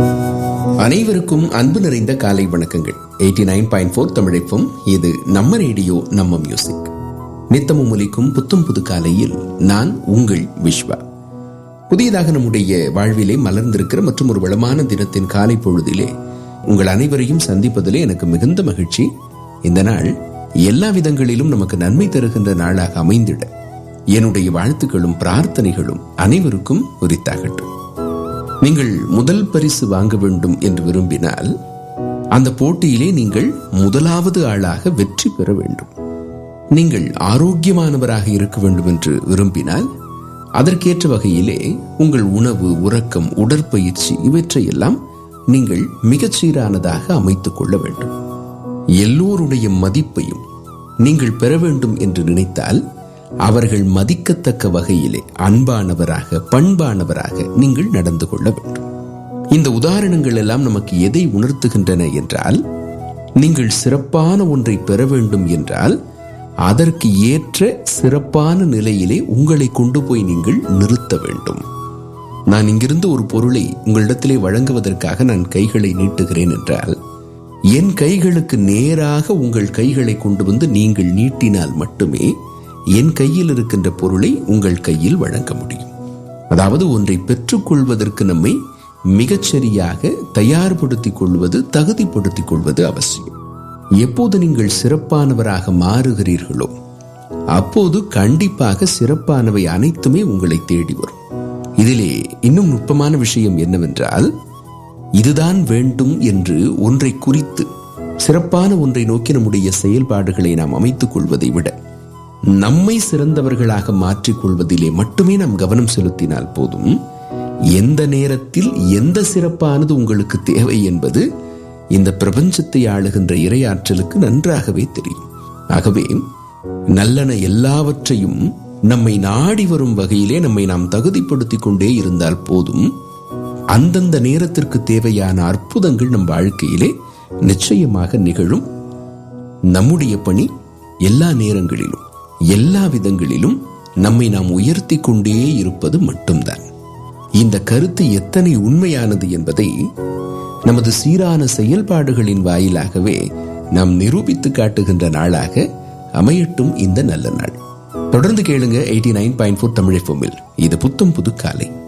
அனைவருக்கும் அன்பு நிறைந்த காலை வணக்கங்கள் எயிட்டி நைன் பாயிண்ட் ஃபோர் தமிழைப்பும் இது நம்ம ரேடியோ நம்ம மியூசிக் நித்தமும் ஒலிக்கும் புத்தம் புது காலையில் நான் உங்கள் விஸ்வா புதியதாக நம்முடைய வாழ்விலே மலர்ந்திருக்கிற மற்றும் ஒரு வளமான தினத்தின் காலை பொழுதிலே உங்கள் அனைவரையும் சந்திப்பதிலே எனக்கு மிகுந்த மகிழ்ச்சி இந்த நாள் எல்லா விதங்களிலும் நமக்கு நன்மை தருகின்ற நாளாக அமைந்திட என்னுடைய வாழ்த்துக்களும் பிரார்த்தனைகளும் அனைவருக்கும் உரித்தாகட்டும் நீங்கள் முதல் பரிசு வாங்க வேண்டும் என்று விரும்பினால் அந்த போட்டியிலே நீங்கள் முதலாவது ஆளாக வெற்றி பெற வேண்டும் நீங்கள் ஆரோக்கியமானவராக இருக்க வேண்டும் என்று விரும்பினால் அதற்கேற்ற வகையிலே உங்கள் உணவு உறக்கம் உடற்பயிற்சி இவற்றையெல்லாம் நீங்கள் மிகச் சீரானதாக அமைத்துக் கொள்ள வேண்டும் எல்லோருடைய மதிப்பையும் நீங்கள் பெற வேண்டும் என்று நினைத்தால் அவர்கள் மதிக்கத்தக்க வகையிலே அன்பானவராக பண்பானவராக நீங்கள் நடந்து கொள்ள வேண்டும் இந்த உதாரணங்கள் எல்லாம் நமக்கு எதை உணர்த்துகின்றன என்றால் நீங்கள் சிறப்பான ஒன்றை பெற வேண்டும் என்றால் அதற்கு ஏற்ற சிறப்பான நிலையிலே உங்களை கொண்டு போய் நீங்கள் நிறுத்த வேண்டும் நான் இங்கிருந்து ஒரு பொருளை உங்களிடத்திலே வழங்குவதற்காக நான் கைகளை நீட்டுகிறேன் என்றால் என் கைகளுக்கு நேராக உங்கள் கைகளை கொண்டு வந்து நீங்கள் நீட்டினால் மட்டுமே என் கையில் இருக்கின்ற பொருளை உங்கள் கையில் வழங்க முடியும் அதாவது ஒன்றை பெற்றுக்கொள்வதற்கு நம்மை மிகச்சரியாக தயார்படுத்திக் கொள்வது தகுதிப்படுத்திக் கொள்வது அவசியம் எப்போது நீங்கள் சிறப்பானவராக மாறுகிறீர்களோ அப்போது கண்டிப்பாக சிறப்பானவை அனைத்துமே உங்களை தேடி வரும் இதிலே இன்னும் நுட்பமான விஷயம் என்னவென்றால் இதுதான் வேண்டும் என்று ஒன்றை குறித்து சிறப்பான ஒன்றை நோக்கி நம்முடைய செயல்பாடுகளை நாம் அமைத்துக் கொள்வதை விட நம்மை சிறந்தவர்களாக மாற்றிக் கொள்வதிலே மட்டுமே நாம் கவனம் செலுத்தினால் போதும் எந்த நேரத்தில் எந்த சிறப்பானது உங்களுக்கு தேவை என்பது இந்த பிரபஞ்சத்தை ஆளுகின்ற இரையாற்றலுக்கு நன்றாகவே தெரியும் ஆகவே நல்லன எல்லாவற்றையும் நம்மை நாடி வரும் வகையிலே நம்மை நாம் தகுதிப்படுத்திக் கொண்டே இருந்தால் போதும் அந்தந்த நேரத்திற்கு தேவையான அற்புதங்கள் நம் வாழ்க்கையிலே நிச்சயமாக நிகழும் நம்முடைய பணி எல்லா நேரங்களிலும் எல்லா விதங்களிலும் நம்மை நாம் உயர்த்தி கொண்டே இருப்பது மட்டும்தான் இந்த கருத்து எத்தனை உண்மையானது என்பதை நமது சீரான செயல்பாடுகளின் வாயிலாகவே நாம் நிரூபித்து காட்டுகின்ற நாளாக அமையட்டும் இந்த நல்ல நாள் தொடர்ந்து கேளுங்க eighty nine point four Tamil இது புத்தம் புது காலை